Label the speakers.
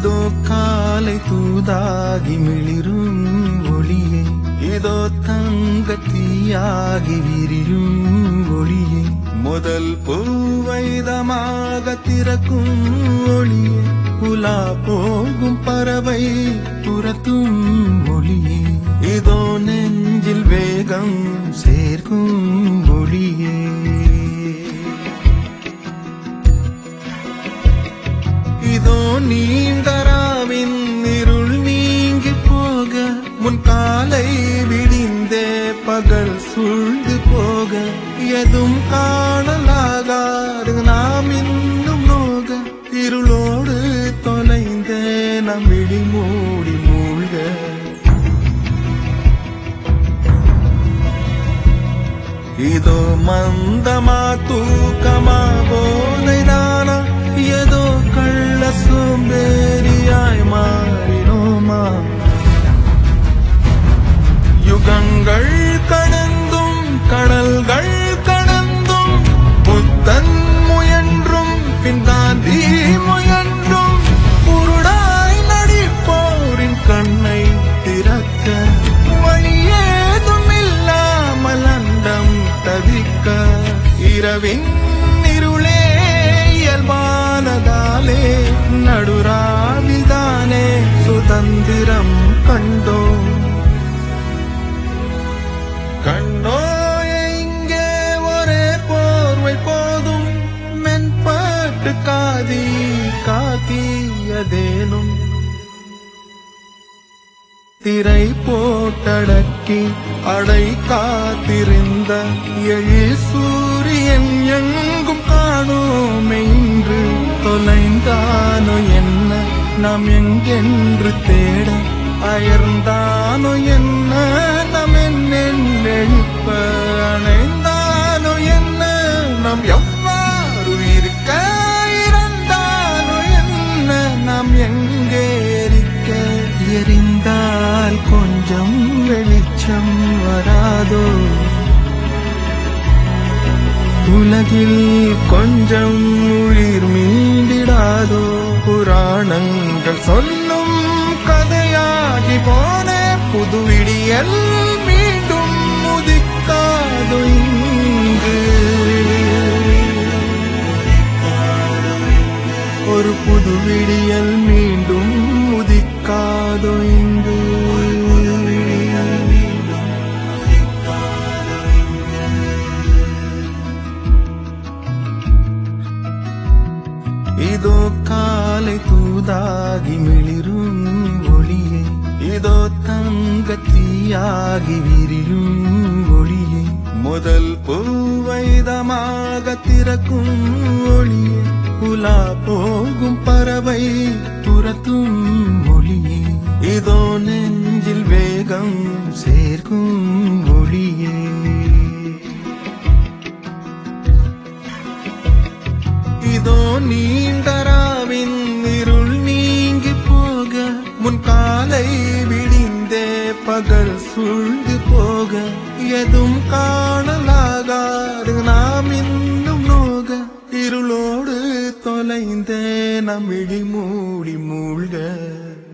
Speaker 1: இதோ காலை தூதாகி மிளிரும் ஒளியே இதோ தங்க தீயாகி விரியும் ஒளியே முதல் பூவைதமாக திறக்கும் ஒளியே உலா போகும் பறவை துரத்தும் ஒளியே இதோ நெஞ்சில் வேகம் சேர்க்கும் ஒளியே இதோ நீண்டராவின் இருள் நீங்கி போக முன் காலை விடிந்தே பகல் சூழ்ந்து போக எதும் காணலாகாது நாம் இன்னும் நோக இருளோடு தொலைந்தே நம் விழி மூடி மூழ்க இதோ மந்தமா தூக்கமா போதைதானா ஏதோ கள்ள சோம்பேறியாய் மாறினோமா யுகங்கள் கடந்தும் கடல்கள் கடந்தும் புத்தன் முயன்றும் பின்தாண்டி முயன்றும் குருடாய் நடிப்போரின் கண்ணை திறக்க வழியேதும் இல்லாமல் அண்டம் தவிக்க இரவின் இருளே இயல்பானதாலே நடுராவில்தானே சுதந்திரம் கண்டோம் கண்ணோ இங்கே ஒரே போர்வை போதும் மென்பட்டு காதி காத்தியதேனும் திரை போட்டடக்கி அடை காத்திருந்த எழி சூரியன் எங்கும் காணோமே இன்று தொலைந்தானோ என்ன நாம் எங்கென்று தேட அயர்ந்தானோ என்ன நாம் என்னெழுப்ப அணைந்தானோ என்ன நாம் எவ்வாறு இருக்க இறந்தானோ என்ன நாம் எங்கே இருக்க எரிந்தால் கொஞ்சம் வெளிச்சம் வராதோ உலகில் கொஞ்சம் உயிர் மீண்டிடாதோ புராணங்கள் சொல்லும் கதையாகி போன புது விடியல் மீண்டும் உதிக்காதோ இங்கு ஒரு புது விடியல் மீண்டும் உதிக்காதோ இங்கு இதோ காலை தூதாகி மிளிரும் ஒளியே இதோ தங்க தீயாகி விரியும் ஒளியே முதல் பூவைதமாக திறக்கும் ஒளியே உலா போகும் பறவை துரத்தும் ஒளியே இதோ நெஞ்சில் வேகம் சேர்க்கும் ஒளியே இதோ நீண்டராவின் இருள் நீங்கி போக முன் காலை விடிந்தே பகல் சூழ்ந்து போக எதும் காணலாகாது நாம் இன்னும் நோக இருளோடு தொலைந்தே நம் விழி மூடி மூழ்க